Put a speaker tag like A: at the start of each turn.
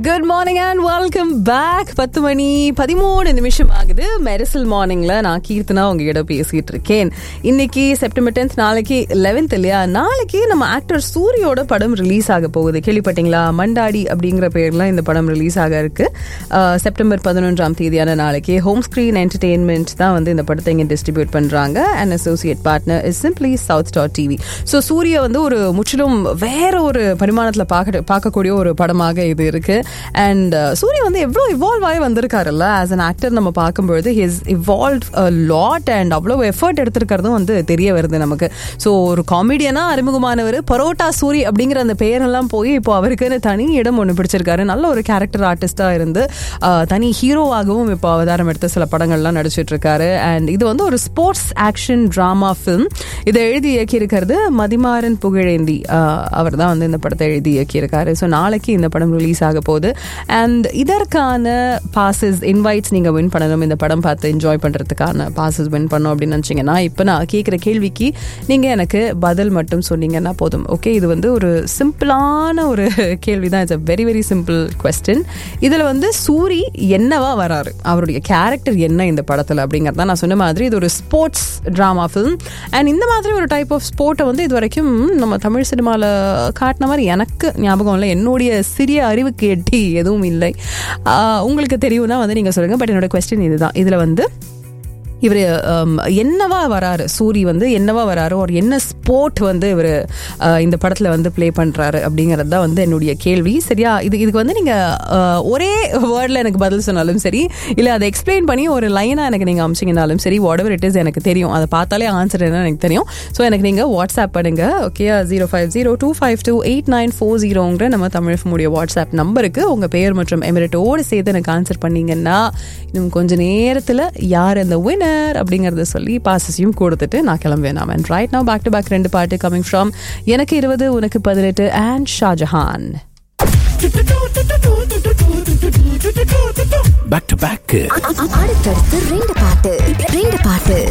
A: good morning and welcome back பத்து மணி பதிமூணு நிமிஷம் ஆகுது மெரிசல் மார்னிங்ல நான் கீர்த்தனா உங்ககிட்ட பேசிட்டு இருக்கேன் இன்னைக்கு செப்டம்பர் டென்த் நாளைக்கு லெவன்த் இல்லையா நாளைக்கு நம்ம ஆக்டர் சூரியோட படம் ரிலீஸ் ஆக போகுது கேள்விப்பட்டீங்களா மண்டாடி அப்படிங்கிற பேர்ல இந்த படம் ரிலீஸ் ஆக இருக்கு அஹ், செப்டம்பர் பதினொன்றாம் தேதியான நாளைக்கு ஹோம் ஸ்கிரீன் என்டர்டெயின்மெண்ட் தான் வந்து இந்த படத்தை இங்கே டிஸ்ட்ரிபியூட் பண்றாங்க and associate partner is simply south star TV so Suriya வந்து ஒரு முற்றிலும் வேற ஒரு பரிமாணத்தில் பார்க்க பார்க்கக்கூடிய ஒரு படமாக இது இருக்கு அண்ட் சூர்யா வந்து எவ்வளோ இவால்வ் ஆகி வந்திருக்காருல்ல ஆஸ் அன் ஆக்டர் நம்ம பார்க்கும்பொழுது ஹிஸ் இவால்வ் லாட் அண்ட் அவ்வளோ எஃபர்ட் எடுத்திருக்கிறதும் வந்து தெரிய வருது நமக்கு ஸோ ஒரு காமெடியனா அறிமுகமானவர் பரோட்டா சூரி அப்படிங்கிற அந்த பெயரெல்லாம் போய் இப்போ அவருக்குன்னு தனி இடம் ஒன்று பிடிச்சிருக்காரு நல்ல ஒரு கேரக்டர் ஆர்டிஸ்டாக இருந்து அஹ், தனி ஹீரோவாகவும் இப்போ அவதாரம் எடுத்து சில படங்கள்லாம் நடிச்சிட்டு இருக்காரு அண்ட் இது வந்து ஒரு ஸ்போர்ட்ஸ் ஆக்ஷன் ட்ராமா ஃபிலிம் இதை எழுதி இயக்கியிருக்கிறது மதிமாறன் புகழேந்தி அவர் தான் வந்து இந்த படத்தை எழுதி இயக்கியிருக்காரு ஸோ நாளைக்கு இந்த படம் ரிலீஸ் ஆக போகுது அண்ட் இதற்கான பாசஸ் இன்வைட்ஸ் நீங்கள் வின் பண்ணணும் இந்த படம் பார்த்து என்ஜாய் பண்ணுறதுக்கான பாசஸ் வின் பண்ணணும் அப்படின்னு நினச்சிங்கன்னா இப்போ நான் கேட்குற கேள்விக்கு நீங்கள் எனக்கு பதில் மட்டும் சொன்னீங்கன்னா போதும் ஓகே இது வந்து ஒரு சிம்பிளான ஒரு கேள்வி தான் it's a very very simple question இதில் வந்து சூரி என்னவா வராரு அவருடைய கேரக்டர் என்ன இந்த படத்தில் அப்படிங்கிறது தான் நான் சொன்ன மாதிரி இது ஒரு ஸ்போர்ட்ஸ் ட்ராமா ஃபிலிம் அண்ட் இந்த மாதிரி ஒரு டைப் ஆஃப் ஸ்போர்ட்டை வந்து இது வரைக்கும் நம்ம தமிழ் சினிமாவில் காட்டின மாதிரி எனக்கு ஞாபகம் இல்லை என்னுடைய சிறிய அறிவுக்கு எட்டி எதுவும் இல்லை ஆஹ் உங்களுக்கு தெரியும்னா வந்து நீங்கள் சொல்லுங்கள் பட் என்னோட கொஸ்டின் இதுதான் இதில் வந்து இவர் என்னவா வராரு சூரி வந்து என்னவா வராரு ஒரு என்ன ஸ்போர்ட் வந்து இவர் இந்த படத்தில் வந்து ப்ளே பண்ணுறாரு அப்படிங்கிறது தான் வந்து என்னுடைய கேள்வி சரியா இது இதுக்கு வந்து நீங்கள் ஒரே வேர்டில் எனக்கு பதில் சொன்னாலும் சரி இல்லை அதை எக்ஸ்பிளைன் பண்ணி ஒரு லைனாக எனக்கு நீங்கள் அமிச்சிங்கனாலும் சரி வாட் எவர் இட் இஸ் எனக்கு தெரியும் அதை பார்த்தாலே ஆன்சர் என்ன எனக்கு தெரியும் ஸோ எனக்கு நீங்கள் வாட்ஸ்அப் பண்ணுங்க okay zero five zero two five two eight nine four ஜீரோங்கிற நம்ம தமிழ் முடிய வாட்ஸ்அப் நம்பருக்கு உங்கள் பெயர் மற்றும் எமிரேட்டோடு சேர்த்து எனக்கு ஆன்சர் பண்ணீங்கன்னா இன்னும் கொஞ்ச நேரத்தில் யார் அந்த வினர் அப்படிங்கறத சொல்லி பாசஸையும் கொடுத்துட்டு நான் கிளம்புவேன் நான் right now back to back ரெண்டு பாட்டு கமிங் ஃப்ரம் எனக்கு இருபது உனக்கு பதினெட்டு and Shahjahan
B: back to back
C: அடுத்தடுத்து ரெண்டு பாட்டு ரெண்டு பாட்டு